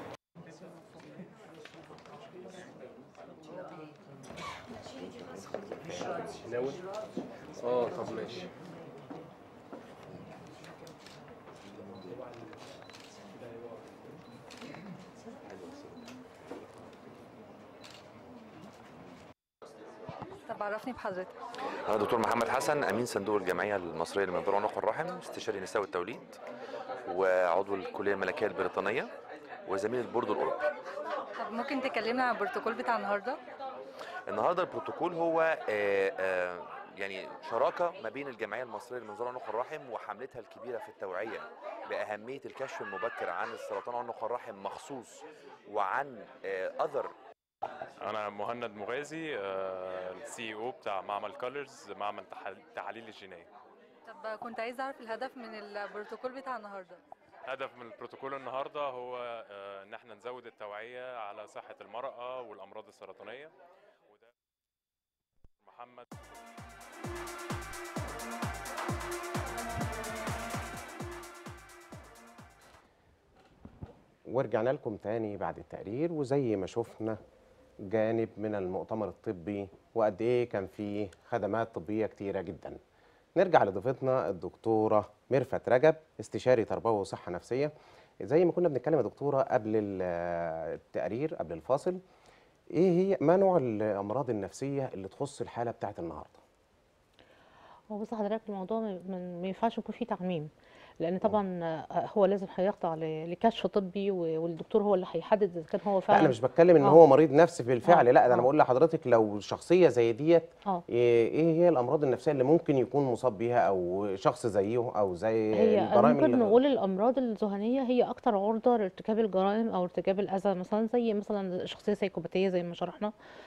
ناوي اه طب ماشي طب عرفني بحضرتك أنا دكتور محمد حسن أمين صندوق الجمعية المصرية لمنظار عنق الرحم استشاري نساء والتوليد وعضو الكلية الملكية البريطانية وزميل البورد الأوروبي طب ممكن تكلمنا عن البروتوكول بتاع النهارده النهاردة البروتوكول هو آه، آه، يعني شراكة ما بين الجمعية المصرية لمنظار عنق الرحم وحملتها الكبيرة في التوعية بأهمية الكشف المبكر عن السرطان عنق الرحم مخصوص وعن أذر انا مهند مغازي السي او بتاع معمل كولرز معمل تحل- التحاليل الجينيه طب آه، كنت عايز اعرف الهدف من البروتوكول بتاع النهارده هدف من البروتوكول النهارده هو آه، ان احنا نزود التوعيه على صحه المراه والامراض السرطانيه وده محمد ورجعنا لكم تاني بعد التقرير وزي ما شفنا جانب من المؤتمر الطبي وقد ايه كان فيه خدمات طبيه كتيره جدا نرجع لضيفتنا الدكتوره ميرفت رجب استشاري تربوي وصحه نفسيه زي ما كنا بنتكلم يا دكتوره قبل ال- التقرير قبل الفاصل ايه هي ما نوع الامراض النفسيه اللي تخص الحاله بتاعت النهارده هو بص حضرتك الموضوع ما- ما ما ينفعش يكون فيه تعميم لان طبعا آه، هو لازم هيخضع ل- لكشف طبي و- والدكتور هو اللي هيحدد اذا كان هو لا فعلا انا مش بتكلم ان آه. هو مريض نفسي بالفعل آه، لا ده انا آه. بقول لحضرتك لو شخصيه زي ديت اه ايه إيه هي الامراض النفسيه اللي ممكن يكون مصاب بيها او شخص زيه او زي هي الجرائم ممكن اللي نقول الامراض الذهنيه هي اكتر عرضه لارتكاب الجرائم او ارتكاب الاذى مثلا زي مثلا شخصيه سيكوباتيه زي ما شرحنا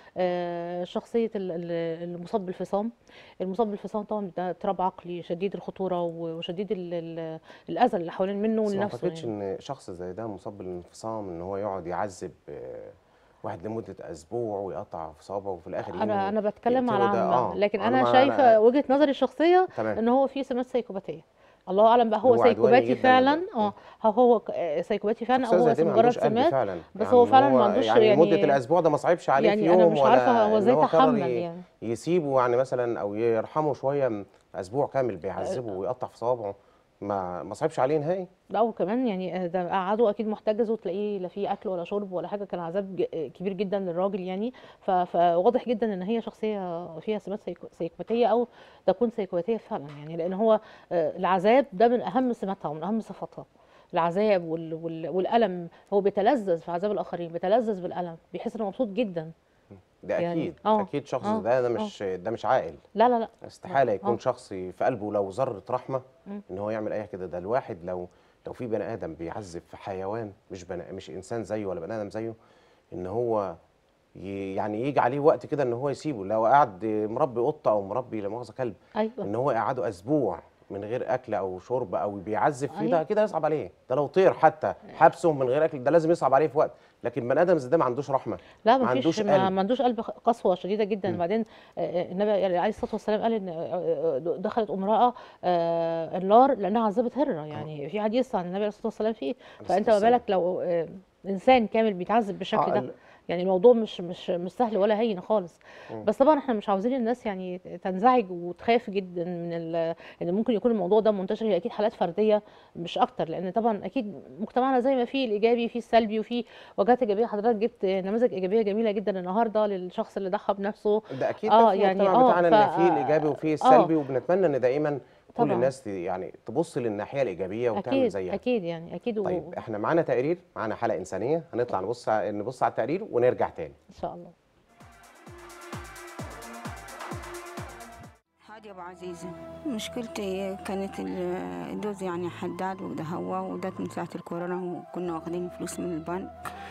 آه، شخصيه ال- ال- المصاب بالفصام المصاب بالفصام طبعا ده اضطراب عقلي شديد الخطوره و- وشديد ال- ال- الاذى اللي حوالين منه بس ما لنفسه اعتقدش يعني. ان شخص زي ده مصاب بالانفصام ان هو يقعد يعذب آه، واحد لمده اسبوع ويقطع في صابعه وفي الاخر يجي انا انا بتكلم على يقتله ده. عامه آه، لكن أنا انا ما- شايفه وجهه نظري الشخصيه تمام ان هو في سمات سيكوباتيه الله اعلم بقى هو هو عدواني سيكوباتي جداً فعلا ولا- اه هو هو ك- آه، سيكوباتي فعلا او شخصية هو زي دي ما مجرد عندوش قلب سمات فعلا بس هو فعلا ما عندوش يعني, يعني- مده الاسبوع ده ما صعبش عليه في يعني يوم انا مش ولا عارفه هو إن ازاي قرر تحمل ي- يعني يسيبه يعني مثلا او يرحمه شويه اسبوع كامل بيعذبه ويقطع في صوابعه ما ما صعبش عليه نهائي لا وكمان يعني آه، ده قعدوا اكيد محتجز وتلاقيه لا فيه اكل ولا شرب ولا حاجه كان عذاب ج- آه، كبير جدا للراجل يعني ف- فواضح جدا ان هي شخصيه فيها سمات سيكو- سيكوباتيه او تكون سيكوباتيه فعلا يعني لان هو آه، العذاب ده من اهم سماتها ومن اهم صفاتها العذاب وال وال والالم هو بيتلذذ في عذاب الاخرين بيتلذذ بالالم بيحس انه مبسوط جدا ده يعني- اكيد آه، اكيد شخص آه، ده ده مش ده مش عاقل لا لا لا استحاله آه. يكون شخص في قلبه لو ذره رحمه مم. ان هو يعمل اي كده ده الواحد لو لو في بني ادم بيعذب في حيوان مش بني مش انسان زيه ولا بني ادم زيه ان هو ي- يعني يجي عليه وقت كده ان هو يسيبه لو قعد مربي قطه او مربي لا مؤاخذه كلب ايوه ان هو يقعده اسبوع من غير اكل او شرب او بيعذب فيه أيوة. ده كده يصعب عليه ده لو طير حتى حبسه من غير اكل ده لازم يصعب عليه في وقت لكن بني ادم زي ده ما عندوش رحمه لا ما ما عندوش فيش ما, قلب. ما عندوش قلب قسوه شديده جدا مم. بعدين آه، النبي عليه الصلاه والسلام قال ان آه، آه، دخلت امراه آه، النار لانها عذبت هره يعني في حديث عن النبي عليه الصلاه والسلام فيه فانت ما والسلام. بالك لو آه، انسان كامل بيتعذب بالشكل آه، ده ال- يعني الموضوع مش مش مش سهل ولا هين خالص مم. بس طبعا احنا مش عاوزين الناس يعني تنزعج وتخاف جدا من ال- ان ممكن يكون الموضوع ده منتشر هي اكيد حالات فرديه مش اكتر لان طبعا اكيد مجتمعنا زي ما فيه الايجابي فيه السلبي وفيه وجهات ايجابيه حضرتك جبت نماذج ايجابيه جميله جدا النهارده للشخص اللي ضحى بنفسه ده اكيد آه، ده في يعني المجتمع آه، بتاعنا ان ف- في الايجابي وفي آه. السلبي وبنتمنى ان دايما كل طبعاً. الناس ت- يعني تبص للناحيه الايجابيه وتعمل اكيد زيها اكيد يعني اكيد و... طيب احنا معانا تقرير معانا حلقه انسانيه هنطلع نبص ع- نبص على التقرير ونرجع تاني ان شاء الله هادي ابو عزيزه مشكلتي كانت ال- جوزي يعني حداد وده هو ودات من ساعه الكورونا وكنا واخدين فلوس من البنك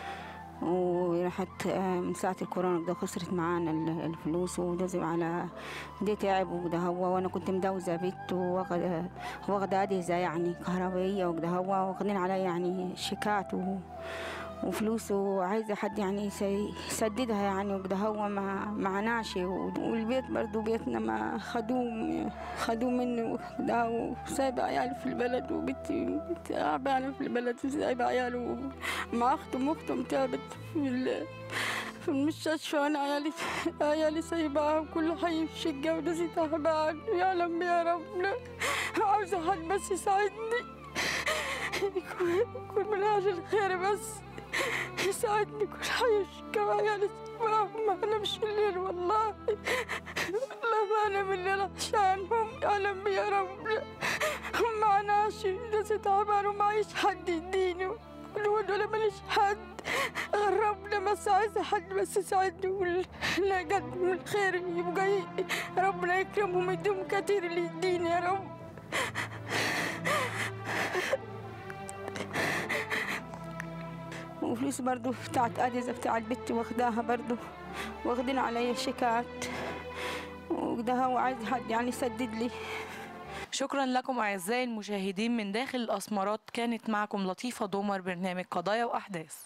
وراحت آه، من ساعة الكورونا ده خسرت معانا ال- الفلوس وجوزي على دي تعب وده هو وانا كنت مدوزة بيت واخدة واخدة أجهزة يعني كهربائية وده هو واخدين عليا يعني شيكات و وفلوس وعايزة حد يعني يسي- يسددها يعني وكده هو ما معناش والبيت برضو بيتنا ما خدوه خدوه مني وكده وسايبة عيالي في البلد وبنتي تعبانة في البلد وسايبة عيالي مع أختهم أختهم تعبت في ال- في المستشفى وأنا عيالي عيالي سايباها وكل حي في شقة ونسي تعبان يعلم يا رب عاوزة حد بس يساعدني يكون يكون من أجل الخير بس يساعدني كل حي في شقة وعيالي سايباهم ما أنامش الليل والله والله ما أنام الليل عشانهم يعلم يا رب هم معناش ناس تعبان ومعيش حد يديني والولد ولا ماليش حد غير ربنا بس عايزة حد بس يساعدني ولا قدم الخير يبقى ي- ربنا يكرمهم يديهم كتير اللي يديني يا رب وفلوس برضو بتاعت أجهزة بتاعت بنتي واخداها برضو واخدين علي شيكات وده هو عايز حد يعني يسدد لي شكرا لكم أعزائي المشاهدين من داخل الأسمرات كانت معكم لطيفة دومر برنامج قضايا وأحداث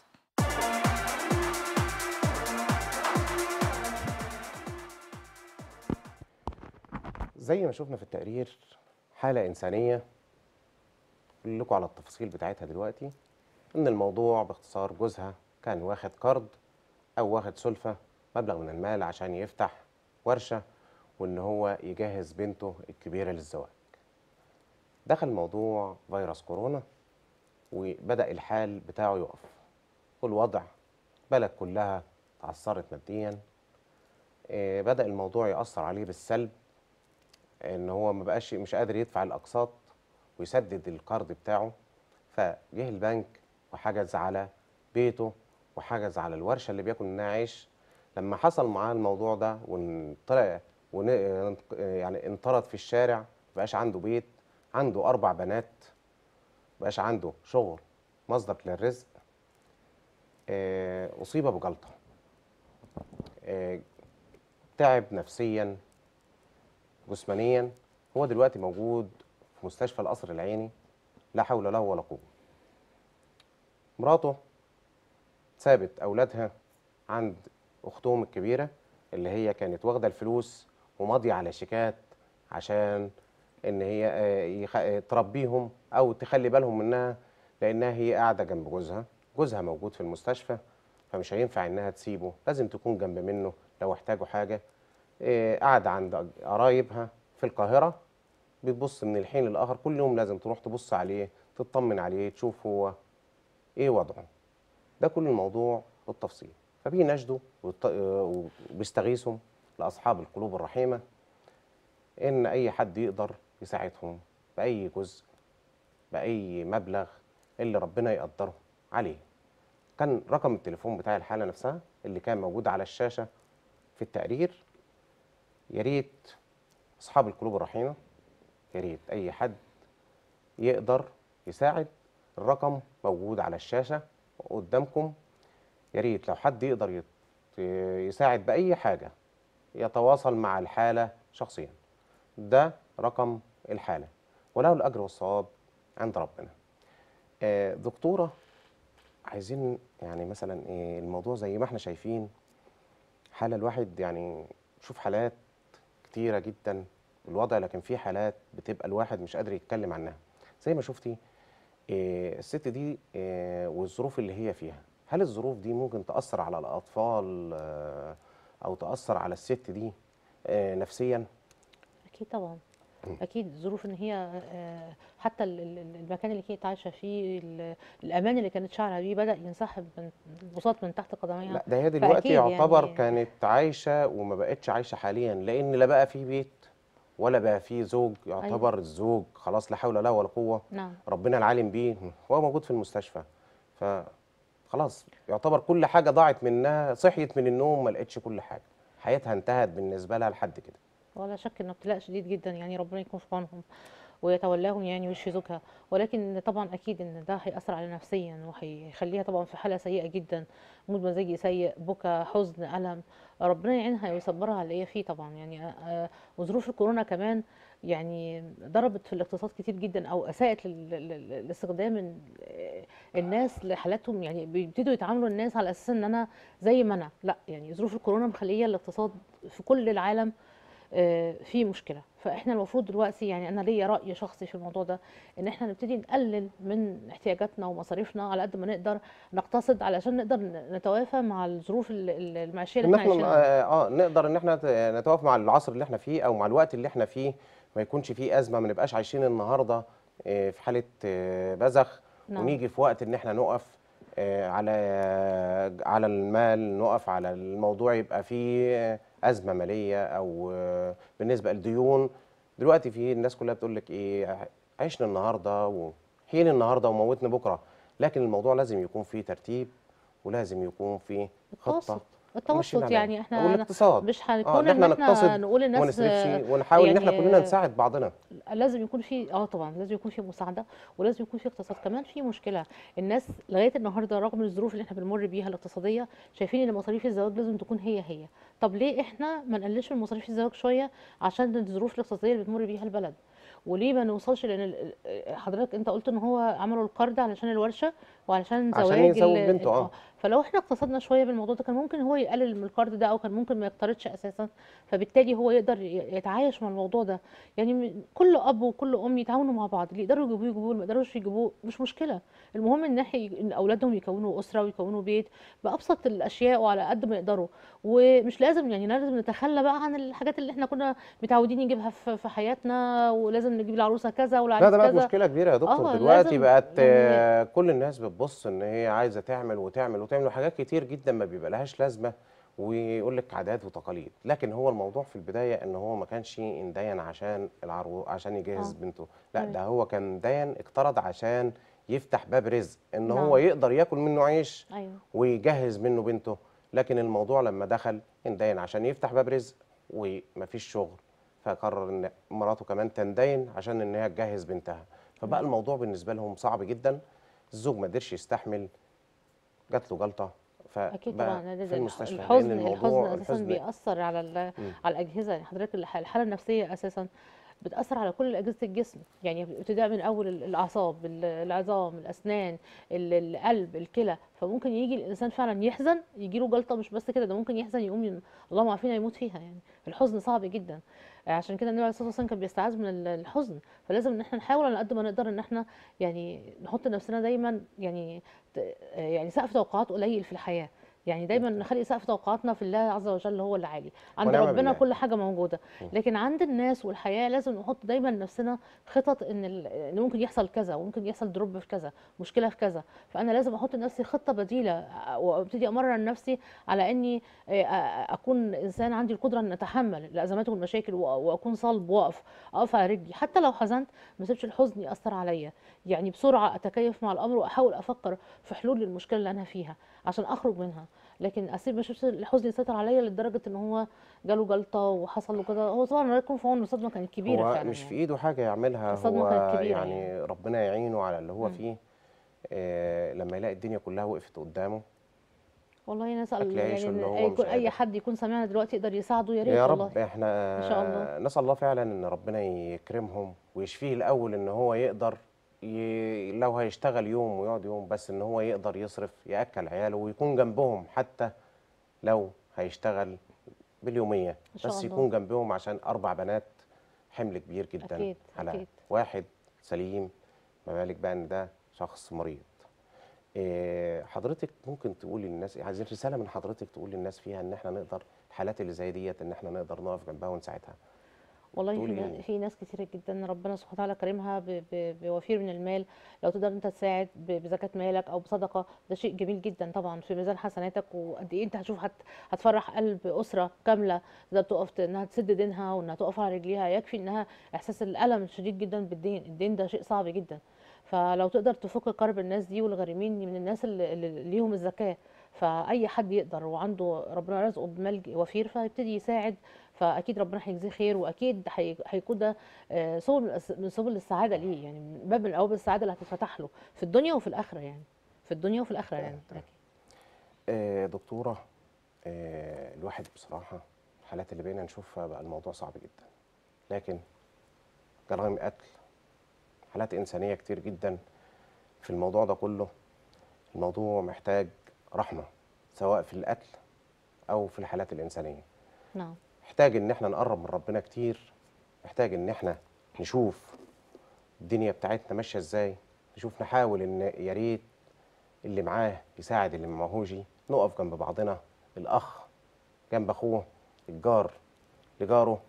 زي ما شفنا في التقرير حالة إنسانية أقول لكم على التفاصيل بتاعتها دلوقتي إن الموضوع باختصار جوزها كان واخد قرض أو واخد سلفة مبلغ من المال عشان يفتح ورشة وان هو يجهز بنته الكبيره للزواج دخل موضوع فيروس كورونا وبدا الحال بتاعه يقف والوضع بلد كلها اتعثرت ماديا آه، بدا الموضوع ياثر عليه بالسلب ان هو ما بقاش مش قادر يدفع الاقساط ويسدد القرض بتاعه فجه البنك وحجز على بيته وحجز على الورشه اللي بياكل منها عيش لما حصل معاه الموضوع ده وطلع ون... يعني انطرد في الشارع مبقاش عنده بيت عنده اربع بنات مبقاش عنده شغل مصدر للرزق آه، اصيب بجلطه آه، تعب نفسيا جسمانيا هو دلوقتي موجود في مستشفى القصر العيني لا حول له ولا قوه مراته سابت اولادها عند اختهم الكبيره اللي هي كانت واخده الفلوس وماضيه على شيكات عشان ان هي آه، يخ- آه، تربيهم او تخلي بالهم منها لانها هي قاعده جنب جوزها جوزها موجود في المستشفى فمش هينفع انها تسيبه لازم تكون جنب منه لو احتاجوا حاجه آه، قاعده عند قرايبها في القاهره بتبص من الحين للاخر كل يوم لازم تروح تبص عليه تطمن عليه تشوف هو ايه وضعه ده كل الموضوع بالتفصيل فبيناشدوا ويط- آه، وبيستغيثوا لاصحاب القلوب الرحيمه ان اي حد يقدر يساعدهم باي جزء باي مبلغ اللي ربنا يقدره عليه كان رقم التليفون بتاع الحاله نفسها اللي كان موجود على الشاشه في التقرير يا ريت اصحاب القلوب الرحيمه يا ريت اي حد يقدر يساعد الرقم موجود على الشاشه قدامكم يا ريت لو حد يقدر يت- يساعد باي حاجه يتواصل مع الحاله شخصيا ده رقم الحاله وله الاجر والصواب عند ربنا آه، دكتوره عايزين يعني مثلا إيه الموضوع زي ما احنا شايفين حاله الواحد يعني شوف حالات كتيره جدا الوضع لكن في حالات بتبقى الواحد مش قادر يتكلم عنها زي ما شفتي إيه الست دي إيه والظروف اللي هي فيها هل الظروف دي ممكن تأثر على الأطفال آه، أو تأثر على الست دي آه، نفسيا اكيد طبعا اكيد الظروف ان هي آه، حتى ال- ال- ال- المكان اللي كانت عايشه فيه ال- الامان اللي كانت شعرها بيه بدا ينسحب من البساط من تحت قدميها لا ده هي دلوقتي فأكيد يعتبر يعني كانت عايشة وما بقتش عايشة حاليا لأن لا بقى في بيت ولا بقى في زوج يعتبر الزوج خلاص لا حول له ولا قوة نعم ربنا العالم بيه هو موجود في المستشفى فخلاص يعتبر كل حاجة ضاعت منها صحيت من النوم ما لقتش كل حاجة حياتها انتهت بالنسبة لها لحد كده ولا شك انه ابتلاء شديد جدا يعني ربنا يكون في عونهم ويتولاهم يعني ويشفي زوجها ولكن طبعا اكيد ان ده هيأثر عليها نفسيا وهيخليها طبعا في حاله سيئه جدا مود مزاجي سيء بكى حزن الم ربنا يعينها ويصبرها على اللي هي فيه طبعا يعني آه، وظروف الكورونا كمان يعني ضربت في الاقتصاد كتير جدا او اساءت لل- لل- لاستخدام ال- الناس لحالاتهم يعني بيبتدوا يتعاملوا الناس على اساس ان انا زي ما انا لا يعني ظروف الكورونا مخليه الاقتصاد في كل العالم آه، في مشكله فاحنا المفروض دلوقتي يعني انا ليا راي شخصي في الموضوع ده ان احنا نبتدي نقلل من احتياجاتنا ومصاريفنا على قد ما نقدر نقتصد علشان نقدر ن- نتوافى مع الظروف ال- ال- المعيشيه ان اللي احنا احنا عايشينها اه آه، نقدر ان احنا ت- نتوافق مع العصر اللي احنا فيه او مع الوقت اللي احنا فيه ما يكونش فيه ازمه ما نبقاش عايشين النهارده آه، في حاله آه، بذخ نعم. ونيجي في وقت ان احنا نقف آه، على على المال نقف على الموضوع يبقى فيه ازمه ماليه او آه، بالنسبه للديون دلوقتي في الناس كلها بتقول لك ايه عشنا النهارده وحين النهارده وموتنا بكره لكن الموضوع لازم يكون فيه ترتيب ولازم يكون فيه خطه التوسط وماشيين التوسط عليها. يعني احنا والاقتصاد مش اه هنكون ان ان احنا احنا نقتصد نقول وما الناس نصرفش ونحاول ان احنا يعني كلنا نساعد بعضنا لازم يكون في اه طبعا لازم يكون في مساعده ولازم يكون في اقتصاد كمان في مشكله الناس لغايه النهارده رغم الظروف اللي احنا بنمر بيها الاقتصاديه شايفين ان مصاريف الزواج لازم تكون هي هي طب ليه احنا ما نقللش من مصاريف الزواج شويه عشان الظروف الاقتصاديه اللي بتمر بيها البلد وليه ما نوصلش لان ال- ال- حضرتك انت قلت ان هو عملوا القرض علشان الورشه وعلشان عشان زواج يزوج ال- بنته، آه. فلو احنا اقتصدنا شويه بالموضوع ده كان ممكن هو يقلل من القرض ده او كان ممكن ما يقترضش اساسا فبالتالي هو يقدر ي- يتعايش مع الموضوع ده يعني م- كل اب وكل ام يتعاونوا مع بعض اللي يقدروا يجيبوه يجيبوه اللي ما يقدروش يجيبوه مش مشكله المهم ان احنا يج- ان اولادهم يكونوا اسره ويكونوا بيت بابسط الاشياء وعلى قد ما يقدروا ومش لازم يعني لازم نتخلى بقى عن الحاجات اللي احنا كنا متعودين نجيبها في في حياتنا ولازم نجيب العروسه كذا والعريس لا ده بقت كذا مشكله كبيره يا دكتور آه، دلوقتي لازم بقت يعني آه، كل الناس بتبص ان هي عايزه تعمل وتعمل وتعمل وحاجات كتير جدا ما بيبقى لهاش لازمه ويقول لك عادات وتقاليد لكن هو الموضوع في البدايه ان هو ما كانش اندين عشان العرو عشان يجهز آه. بنته لا أيوة. ده هو كان دين اقترض عشان يفتح باب رزق ان هو نعم. يقدر ياكل منه عيش ايوه ويجهز منه بنته لكن الموضوع لما دخل اندين عشان يفتح باب رزق ومفيش شغل فقرر ان مراته كمان تندين عشان ان هي تجهز بنتها فبقى الموضوع بالنسبه لهم صعب جدا الزوج ما قدرش يستحمل جات له جلطه اكيد فبقى طبعا ده- في ده المستشفى لأن الحزن الموضوع الحزن اساسا بيأثر على ال- مم. على الاجهزه يعني حضرتك الح- الحاله النفسيه اساسا بتأثر على كل أجهزة الجسم يعني ابتداء من أول ال- الأعصاب ال- العظام الأسنان ال- القلب الكلى فممكن يجي الإنسان فعلا يحزن يجي له جلطة مش بس كده ده ممكن يحزن يقوم ين- اللهم عافينا يموت فيها يعني الحزن صعب جدا عشان كده النبي عليه الصلاة والسلام كان بيستعاذ من ال- الحزن فلازم ان احنا نحاول على قد ما نقدر ان احنا يعني نحط نفسنا دايما يعني ت- يعني سقف توقعات قليل في الحياة يعني دايما نخلي سقف توقعاتنا في الله عز وجل هو اللي عالي عند ونعم ربنا بالله. كل حاجه موجوده م. لكن عند الناس والحياه لازم نحط دايما لنفسنا خطط ان ال- ان ممكن يحصل كذا وممكن يحصل دروب في كذا مشكله في كذا فانا لازم احط لنفسي خطه بديله أ- وابتدي امرن نفسي على اني آه، آه، اكون انسان عندي القدره ان اتحمل الازمات والمشاكل وأ- واكون صلب واقف اقف على رجلي حتى لو حزنت ما اسيبش الحزن ياثر عليا يعني بسرعه اتكيف مع الامر واحاول افكر في حلول للمشكله اللي انا فيها عشان اخرج منها لكن اسيب ما اشوفش الحزن يسيطر عليا لدرجه ان هو جاله جلطه وحصل له كده هو طبعا الله يكون في عونه الصدمه كانت كبيره هو فعلا مش في يعني. ايده حاجه يعملها الصدمة هو كانت كبيرة يعني, يعني. ربنا يعينه على اللي هو مم. فيه آه لما يلاقي الدنيا كلها وقفت قدامه والله نسال أكل عيشه يعني اللي هو إن مش يكون اي قادر. حد يكون سامعنا دلوقتي يقدر يساعده يا ريت يا والله رب احنا إن شاء الله. نسال الله فعلا ان ربنا يكرمهم ويشفيه الاول ان هو يقدر ي... لو هيشتغل يوم ويقعد يوم بس ان هو يقدر يصرف ياكل عياله ويكون جنبهم حتى لو هيشتغل باليوميه إن شاء بس الله. يكون جنبهم عشان اربع بنات حمل كبير جدا أكيد، على أكيد. واحد سليم ما بالك بقى ان ده شخص مريض إيه حضرتك ممكن تقولي للناس عايزين رساله من حضرتك تقول للناس فيها ان احنا نقدر الحالات اللي زي ديت ان احنا نقدر نقف جنبها ونساعدها والله في, تقولي نا- إيه؟ في ناس كتيرة جدا ربنا سبحانه وتعالى كرمها ب- ب- بوفير من المال لو تقدر انت تساعد ب- بزكاة مالك او بصدقة ده شيء جميل جدا طبعا في ميزان حسناتك وقد ايه انت هتشوف هت هتفرح قلب اسرة كاملة تقدر تقف ت- انها تسد دينها وانها تقف على رجليها يكفي انها احساس الالم الشديد جدا بالدين الدين ده شيء صعب جدا فلو تقدر تفك كرب الناس دي والغارمين من الناس اللي, اللي ليهم الزكاة فأي حد يقدر وعنده ربنا رزقه بمال وفير فيبتدي يساعد فأكيد ربنا هيجزيه خير وأكيد هي- هيكون ده آه، سبل من الأس- من سبل السعادة ليه يعني من باب من أبواب السعادة اللي هتتفتح له في الدنيا وفي الآخرة يعني في الدنيا وفي الآخرة يعني أكيد. آه دكتوره آه الواحد بصراحه الحالات اللي بقينا نشوفها بقى الموضوع صعب جدا لكن جرائم قتل حالات انسانيه كتير جدا في الموضوع ده كله الموضوع محتاج رحمه سواء في القتل او في الحالات الانسانيه نعم محتاج ان احنا نقرب من ربنا كتير محتاج ان احنا نشوف الدنيا بتاعتنا ماشيه ازاي نشوف نحاول ان يا ريت اللي معاه يساعد اللي معهوش نقف جنب بعضنا الاخ جنب اخوه الجار لجاره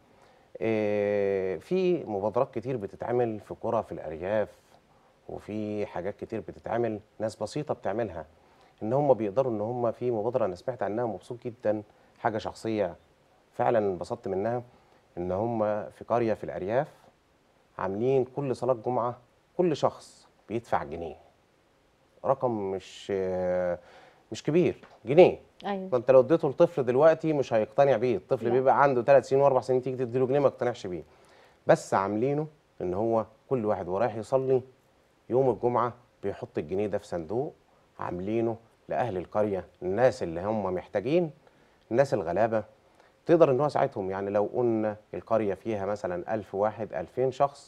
إيه في مبادرات كتير بتتعمل في قرى في الارياف وفي حاجات كتير بتتعمل ناس بسيطه بتعملها ان هم بيقدروا ان هم في مبادره انا سمعت عنها مبسوط جدا حاجه شخصيه فعلا انبسطت منها ان هم في قريه في الارياف عاملين كل صلاه جمعه كل شخص بيدفع جنيه رقم مش مش كبير جنيه أيوه فانت لو اديته لطفل دلوقتي مش هيقتنع بيه الطفل لا. بيبقى عنده ثلاث سنين واربع سنين تيجي تديله جنيه ما يقتنعش بيه بس عاملينه ان هو كل واحد ورايح يصلي يوم الجمعه بيحط الجنيه ده في صندوق عاملينه لاهل القريه الناس اللي هم محتاجين الناس الغلابه تقدر ان هو يساعدهم يعني لو قلنا القريه فيها مثلا ألف واحد ألفين شخص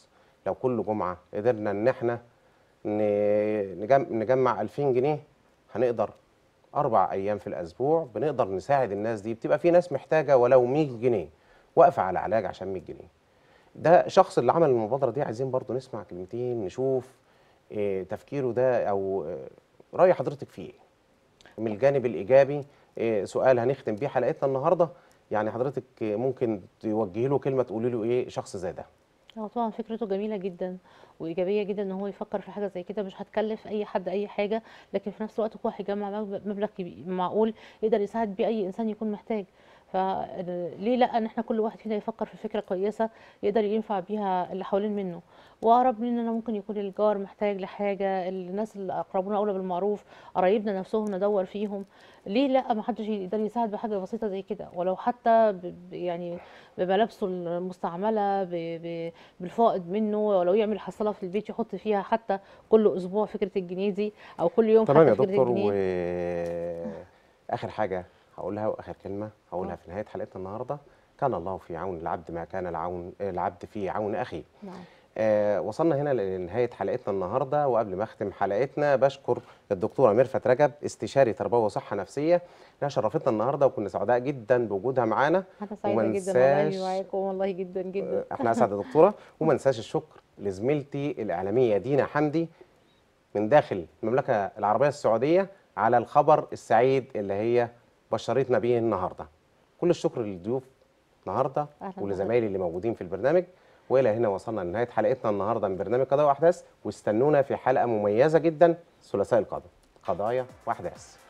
لو كل جمعه قدرنا ان احنا ن- نجم- نجمع 2000 جنيه هنقدر اربع ايام في الاسبوع بنقدر نساعد الناس دي بتبقى في ناس محتاجه ولو 100 جنيه واقفه على علاج عشان 100 جنيه ده شخص اللي عمل المبادره دي عايزين برضو نسمع كلمتين نشوف إيه تفكيره ده او إيه راي حضرتك فيه ايه من الجانب الايجابي إيه سؤال هنختم بيه حلقتنا النهارده يعني حضرتك إيه ممكن توجهي له كلمه تقولي له ايه شخص زي ده هو طبعا فكرته جميلة جدا وإيجابية جدا إن هو يفكر في حاجة زي كده مش هتكلف أي حد أي حاجة لكن في نفس الوقت هو هيجمع مب- مبلغ كبير- معقول يقدر يساعد بيه أي إنسان يكون محتاج فليه لا ان احنا كل واحد فينا يفكر في فكره كويسه يقدر ينفع بيها اللي حوالين منه واقرب مننا ممكن يكون الجار محتاج لحاجه الناس اللي اقربونا اولى بالمعروف قرايبنا نفسهم ندور فيهم ليه لا ما حدش يقدر يساعد بحاجه بسيطه زي كده ولو حتى ب ب- يعني بملابسه المستعمله ب ب بالفائض منه ولو يعمل حصاله في البيت يحط فيها حتى كل اسبوع فكره الجنيه دي او كل يوم تمام حتى يا فكره دكتور الجنيه واخر حاجه هقولها واخر كلمه هقولها في نهايه حلقتنا النهارده كان الله في عون العبد ما كان العون العبد في عون اخيه نعم آه وصلنا هنا لنهايه حلقتنا النهارده وقبل ما اختم حلقتنا بشكر الدكتوره ميرفت رجب استشاري تربيه وصحه نفسيه انها شرفتنا النهارده وكنا سعداء جدا بوجودها معانا انا وما سعيده جدا والله ننساش- معاكم والله جدا جدا احنا اسعد يا دكتوره وما ننساش الشكر لزميلتي الاعلاميه دينا حمدي من داخل المملكه العربيه السعوديه على الخبر السعيد اللي هي بشرتنا بيه النهارده كل الشكر للضيوف النهارده أهلاً ولزمايلي اللي موجودين في البرنامج والى هنا وصلنا لنهايه حلقتنا النهارده من برنامج قضايا واحداث واستنونا في حلقه مميزه جدا الثلاثاء القادم قضايا واحداث